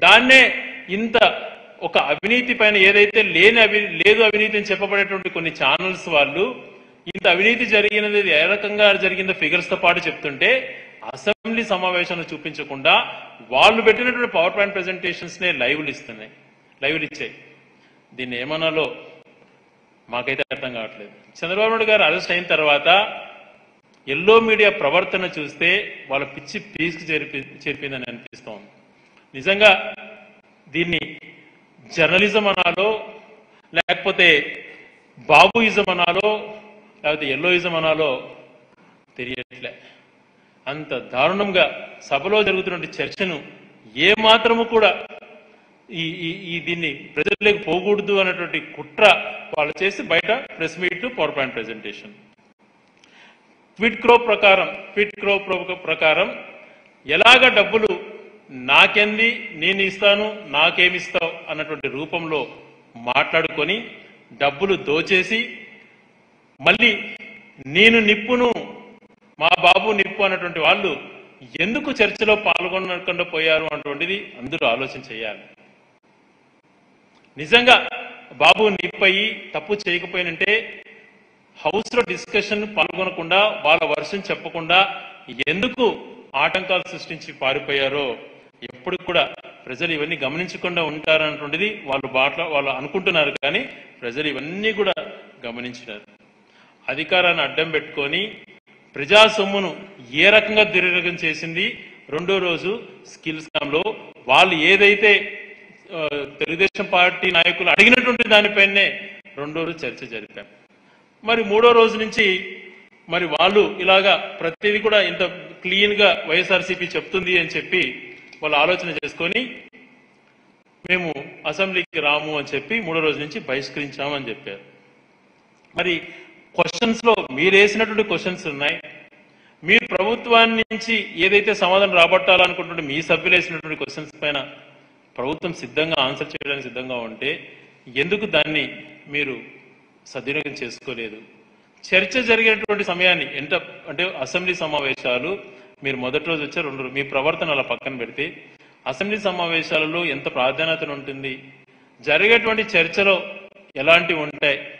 దాన్నే ఇంత ఒక అవినీతి పైన ఏదైతే లేని అవి లేదు అవినీతి అని చెప్పబడేటువంటి కొన్ని ఛానల్స్ వాళ్ళు ఇంత అవినీతి జరిగినది ఏ రకంగా జరిగిందో ఫిగర్స్ తో పాటు చెప్తుంటే అసెంబ్లీ సమావేశంలో చూపించకుండా వాళ్ళు పెట్టినటువంటి పవర్ పాయింట్ ప్రెజెంటేషన్స్ నే లైవ్లు ఇస్తున్నాయి లైవ్లు ఇచ్చాయి దీన్ని ఏమనాలో మాకైతే అర్థం కావట్లేదు చంద్రబాబు నాయుడు గారు అరెస్ట్ అయిన తర్వాత ఎల్లో మీడియా ప్రవర్తన చూస్తే వాళ్ళ పిచ్చి పీస్కి చేరిపి చేరిపోయిందని అనిపిస్తోంది నిజంగా దీన్ని జర్నలిజం అనాలో లేకపోతే బాబుయిజం అనాలో లేకపోతే ఎల్లోయిజం అనాలో తెలియట్లే అంత దారుణంగా సభలో జరుగుతున్న చర్చను ఏ మాత్రము కూడా ఈ ఈ ఈ దీన్ని ప్రజల్లోకి పోకూడదు అన్నటువంటి కుట్ర వాళ్ళు చేసి బయట press meet power point presentation quid pro ప్రకారం క్విడ్ క్రో ప్రో- ప్రకారం ఎలాగ డబ్బులు నాకెంది నేను ఇస్తాను నాకేమిస్తావు అన్నటువంటి రూపంలో మాట్లాడుకొని డబ్బులు దోచేసి మళ్ళీ నేను నిప్పును మా బాబు నిప్పు అన్నటువంటి వాళ్ళు ఎందుకు చర్చలో పాల్గొనకుండా పోయారు అన్నటువంటిది అందరూ ఆలోచన చేయాలి నిజంగా బాబు నిప్పయి తప్పు చేయకపోయినంటే హౌస్ లో డిస్కషన్ పాల్గొనకుండా వాళ్ళ వర్షం చెప్పకుండా ఎందుకు ఆటంకాలు సృష్టించి పారిపోయారో ఎప్పుడు కూడా ప్రజలు ఇవన్నీ గమనించకుండా ఉంటారన్నటువంటిది వాళ్ళు బాట్ల వాళ్ళు అనుకుంటున్నారు కానీ ప్రజలు ఇవన్నీ కూడా గమనించినారు అధికారాన్ని అడ్డం పెట్టుకొని ప్రజా సొమ్మును ఏ రకంగా దుర్వినియోగం చేసింది రెండో రోజు స్కిల్ స్కామ్ లో వాళ్ళు ఏదైతే ఆ, తెలుగుదేశం పార్టీ నాయకులు అడిగినటువంటి దానిపైనే రెండో రోజు చర్చ జరిపాం మరి మూడో రోజు నుంచి మరి వాళ్ళు ఇలాగా ప్రతిదీ కూడా ఇంత క్లీన్ గా వైఎస్ఆర్సీపీ చెప్తుంది అని చెప్పి వాళ్ళు ఆలోచన చేసుకొని మేము అసెంబ్లీకి రాము అని చెప్పి మూడో రోజు నుంచి బహిష్కరించామని చెప్పారు మరి క్వశ్చన్స్ లో మీరు వేసినటువంటి క్వశ్చన్స్ ఉన్నాయి మీరు ప్రభుత్వాన్ని నుంచి ఏదైతే సమాధానం రాబట్టాలనుకుంటుంటే మీ సభ్యులు వేసినటువంటి క్వశ్చన్స్ పైన ప్రభుత్వం సిద్ధంగా ఆన్సర్ చేయడానికి సిద్ధంగా ఉంటే ఎందుకు దాన్ని మీరు సద్వినియోగం చేసుకోలేదు చర్చ జరిగేటువంటి సమయాన్ని ఎంత అంటే అసెంబ్లీ సమావేశాలు మీరు మొదటి రోజు వచ్చారు రెండు రోజు- మీ ప్రవర్తన అలా పక్కన పెడితే అసెంబ్లీ సమావేశాలలో ఎంత ప్రాధాన్యత ఉంటుంది జరిగేటువంటి చర్చలో ఎలాంటివి ఉంటాయి